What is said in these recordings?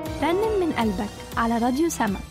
رنم من قلبك على راديو سما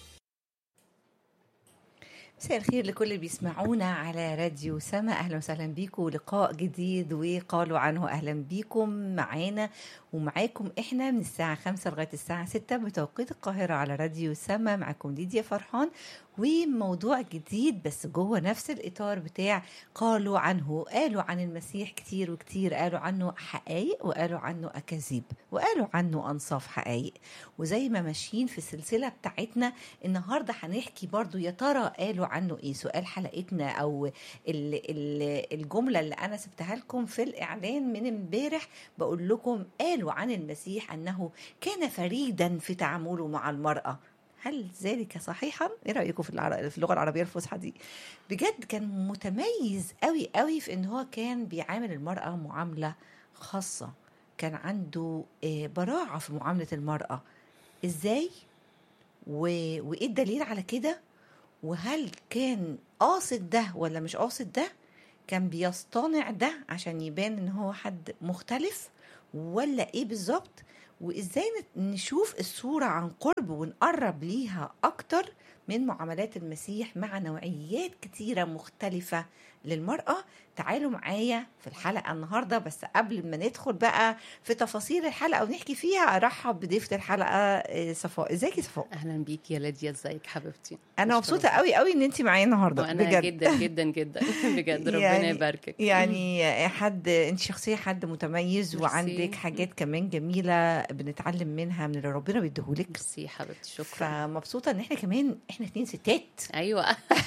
مساء الخير لكل اللي بيسمعونا على راديو سما اهلا وسهلا بيكم لقاء جديد وقالوا عنه اهلا بيكم معانا ومعاكم احنا من الساعة خمسة لغاية الساعة ستة بتوقيت القاهرة على راديو سما معاكم ليديا فرحان وموضوع جديد بس جوه نفس الإطار بتاع قالوا عنه قالوا عن المسيح كتير وكتير قالوا عنه حقائق وقالوا عنه أكاذيب وقالوا عنه أنصاف حقائق وزي ما ماشيين في السلسلة بتاعتنا النهاردة هنحكي برضو يا ترى قالوا عنه إيه سؤال حلقتنا أو ال ال الجملة اللي أنا سبتها لكم في الإعلان من امبارح بقول لكم قالوا عن المسيح أنه كان فريدا في تعامله مع المرأة هل ذلك صحيحا؟ ايه رايكم في العر... في اللغه العربيه الفصحى دي؟ بجد كان متميز قوي قوي في ان هو كان بيعامل المراه معامله خاصه كان عنده براعه في معامله المراه ازاي؟ و... وايه الدليل على كده؟ وهل كان قاصد ده ولا مش قاصد ده؟ كان بيصطنع ده عشان يبان ان هو حد مختلف ولا ايه بالظبط؟ وازاي نشوف الصوره عن قرب ونقرب ليها اكتر من معاملات المسيح مع نوعيات كتيره مختلفه للمراه تعالوا معايا في الحلقه النهارده بس قبل ما ندخل بقى في تفاصيل الحلقه ونحكي فيها ارحب بضيفه الحلقه صفاء ازيك يا صفاء اهلا بيكي يا ليديا ازيك حبيبتي انا مبسوطه قوي قوي ان انت معايا النهارده وانا بجد. جدا جدا جدا بجد ربنا يعني يباركك يعني حد انت شخصيه حد متميز ميرسي. وعندك حاجات كمان جميله بنتعلم منها من اللي ربنا بيديهولك ميرسي حبيبتي شكرا فمبسوطه ان احنا كمان احنا اتنين ستات ايوه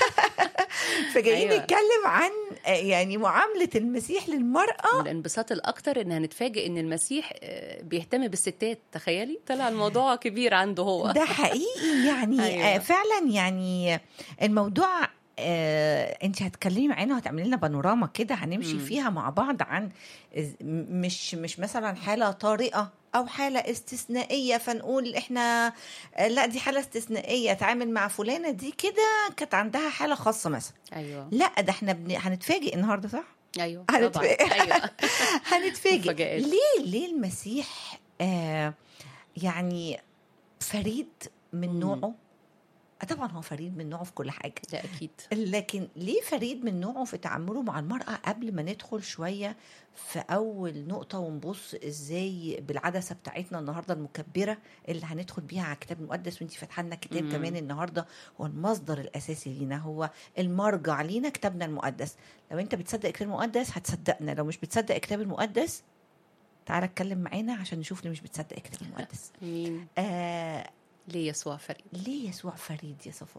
فجايين أيوة. نتكلم عن آه، يعني معامله المسيح للمراه الانبساط الاكتر ان هنتفاجئ ان المسيح آه، بيهتم بالستات تخيلي طلع الموضوع كبير عنده هو ده حقيقي يعني أيوة. أيوة. فعلا يعني الموضوع آه، انت هتكلمي معانا وهتعملي لنا بانوراما كده هنمشي مم. فيها مع بعض عن إز- م- مش مش مثلا حاله طارئه او حاله استثنائيه فنقول احنا آه، لا دي حاله استثنائيه تعامل مع فلانه دي كده كانت عندها حاله خاصه مثلا ايوه لا ده احنا بن... هنتفاجئ النهارده صح ايوه طبعا هنتفاجئ. ايوه هنتفاجئ مفاجآت. ليه ليه المسيح آه يعني فريد من مم. نوعه آه، طبعا هو فريد من نوعه في كل حاجه ده اكيد لكن ليه فريد من نوعه في تعامله مع المرأة قبل ما ندخل شوية في أول نقطة ونبص إزاي بالعدسة بتاعتنا النهاردة المكبرة اللي هندخل بيها على الكتاب المقدس وانتي فاتحة لنا كتاب مم. كمان النهاردة هو المصدر الأساسي لينا هو المرجع لينا كتابنا المقدس لو انت بتصدق الكتاب المقدس هتصدقنا لو مش بتصدق الكتاب المقدس تعالى اتكلم معانا عشان نشوف ليه مش بتصدق الكتاب المقدس مين آه ليه يسوع فريد ليه يسوع فريد يا صفاء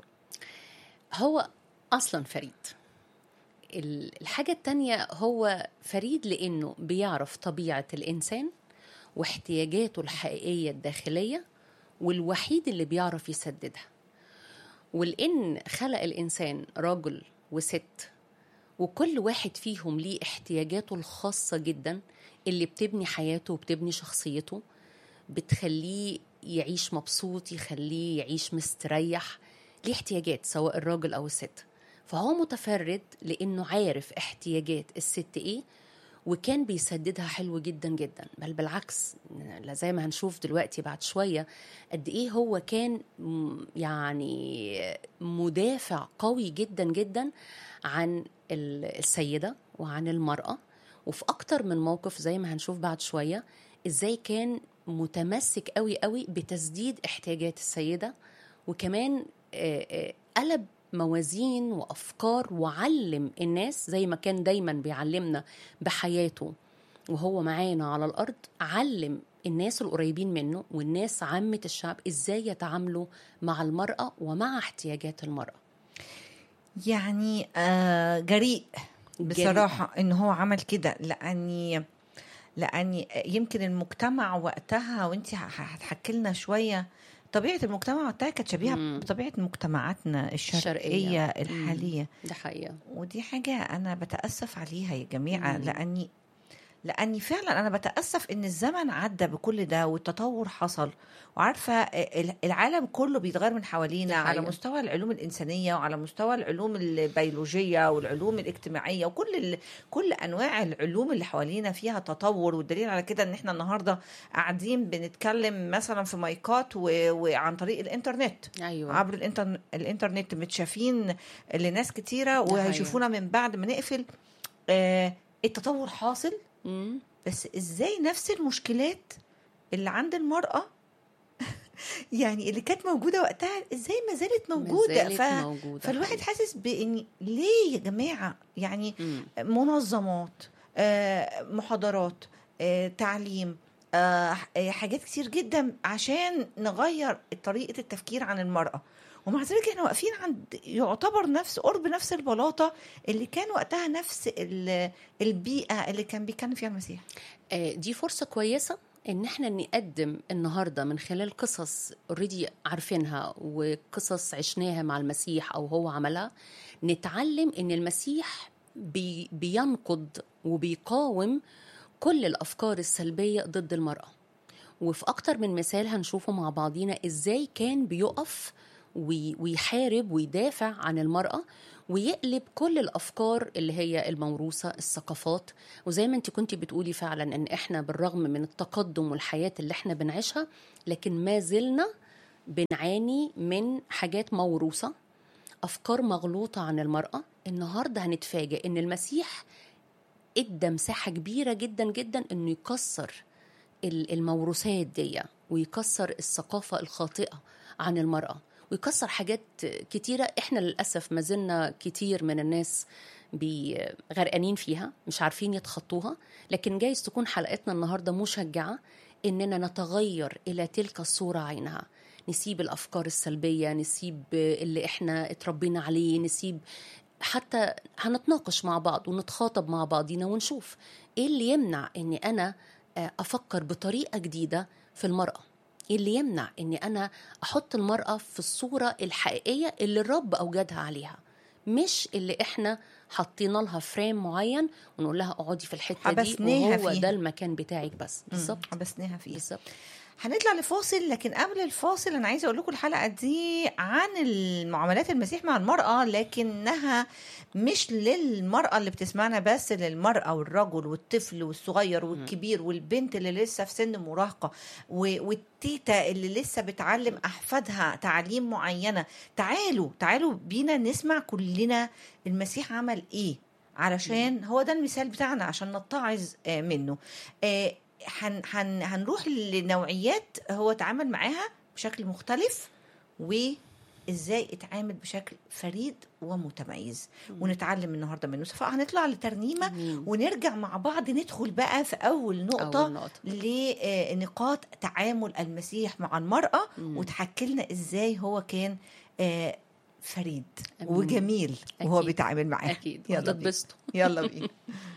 هو اصلا فريد ال- الحاجة التانية هو فريد لأنه بيعرف طبيعة الإنسان واحتياجاته الحقيقية الداخلية والوحيد اللي بيعرف يسددها ولأن خلق الإنسان راجل وست وكل واحد فيهم ليه احتياجاته الخاصة جدا اللي بتبني حياته وبتبني شخصيته بتخليه يعيش مبسوط يخليه يعيش مستريح ليه احتياجات سواء الراجل أو الست فهو متفرد لأنه عارف احتياجات الست إيه وكان بيسددها حلو جدا جدا بل بالعكس لا زي ما هنشوف دلوقتي بعد شوية قد إيه هو كان م- يعني مدافع قوي جدا جدا عن ال- السيدة وعن المرأة وفي أكتر من موقف زي ما هنشوف بعد شوية إزاي كان متمسك قوي قوي بتسديد احتياجات السيدة وكمان آه، آه، قلب موازين وافكار وعلم الناس زي ما كان دايما بيعلمنا بحياته وهو معانا على الارض علم الناس القريبين منه والناس عامه الشعب ازاي يتعاملوا مع المراه ومع احتياجات المراه يعني آه جريء جريء. بصراحة ان هو عمل كده لاني لاني يمكن المجتمع وقتها وانت هتحكي لنا شوية طبيعة المجتمع وقتها كانت شبيهة مم. بطبيعة مجتمعاتنا الشرقية. الشرقية الحالية ده حقيقه ودي حاجة أنا بتأسف عليها يا جماعة مم. لأني لاني فعلا انا بتاسف ان الزمن عدى بكل ده والتطور حصل وعارفه ال- العالم كله بيتغير من حوالينا دي على حقيقة. مستوى العلوم الانسانيه وعلى مستوى العلوم البيولوجيه والعلوم الاجتماعيه وكل ال... كل انواع العلوم اللي حوالينا فيها تطور والدليل على كده ان احنا النهارده قاعدين بنتكلم مثلا في مايكات و... وعن طريق الانترنت ايوه عبر الانترنت الانترنت متشافين لناس كتيره ده وهيشوفونا من بعد ما نقفل آه التطور حاصل مم. بس ازاي نفس المشكلات اللي عند المراه يعني اللي كانت موجوده وقتها ازاي ما زالت موجوده ما زالت ف... موجودة فالواحد حقيقي. حاسس بان ليه يا جماعه يعني مم. منظمات آه، محاضرات آه، تعليم آه، آه، حاجات كتير جدا عشان نغير طريقة التفكير عن المرأة ومع ذلك احنا واقفين عند يعتبر نفس قرب نفس البلاطة اللي كان وقتها نفس ال- البيئة اللي كان بيتكلم فيها المسيح آه، دي فرصة كويسة ان احنا نقدم النهارده من خلال قصص اوريدي عارفينها وقصص عشناها مع المسيح او هو عملها نتعلم ان المسيح بي بينقض وبيقاوم كل الافكار السلبيه ضد المراه وفي اكتر من مثال هنشوفه مع بعضينا ازاي كان بيقف وي- ويحارب ويدافع عن المراه ويقلب كل الافكار اللي هي الموروثه الثقافات وزي ما انت كنتي بتقولي فعلا ان احنا بالرغم من التقدم والحياه اللي احنا بنعيشها لكن ما زلنا بنعاني من حاجات موروثه افكار مغلوطه عن المراه النهارده هنتفاجئ ان المسيح ادى مساحه كبيره جدا جدا انه يكسر ال- الموروثات دي ويكسر الثقافه الخاطئه عن المراه ويكسر حاجات كتيره احنا للاسف ما زلنا كتير من الناس بي- غرقانين فيها مش عارفين يتخطوها لكن جايز تكون حلقتنا النهارده مشجعه اننا نتغير الى تلك الصوره عينها نسيب الافكار السلبيه نسيب اللي احنا اتربينا عليه نسيب حتى هنتناقش مع بعض ونتخاطب مع بعضينا ونشوف ايه اللي يمنع اني انا آه، افكر بطريقه جديده في المراه ايه اللي يمنع اني انا احط المراه في الصوره الحقيقيه اللي الرب اوجدها عليها مش اللي احنا حاطين لها فريم معين ونقول لها اقعدي في الحته دي حبسناها وهو فيها. ده المكان بتاعك بس بالظبط حبسناها فيه بالظبط هنطلع لفاصل لكن قبل الفاصل انا عايزه اقول لكم الحلقه دي عن المعاملات المسيح مع المراه لكنها مش للمراه اللي بتسمعنا بس للمراه والرجل والطفل والصغير والكبير والبنت اللي لسه في سن مراهقه و- والتيتا اللي لسه بتعلم احفادها تعليم معينه تعالوا تعالوا بينا نسمع كلنا المسيح عمل ايه علشان هو ده المثال بتاعنا عشان نتعظ آه، منه آه، هن هن هنروح لنوعيات هو اتعامل معاها بشكل مختلف وازاي اتعامل بشكل فريد ومتميز ونتعلم النهارده منه فهنطلع لترنيمه مم. ونرجع مع بعض ندخل بقى في اول نقطه أول نقطة. لنقاط تعامل المسيح مع المراه مم. وتحكي لنا ازاي هو كان آه، فريد أمين. وجميل وهو أكيد. بيتعامل معاها اكيد يلا بينا وهتتبسطوا يلا بينا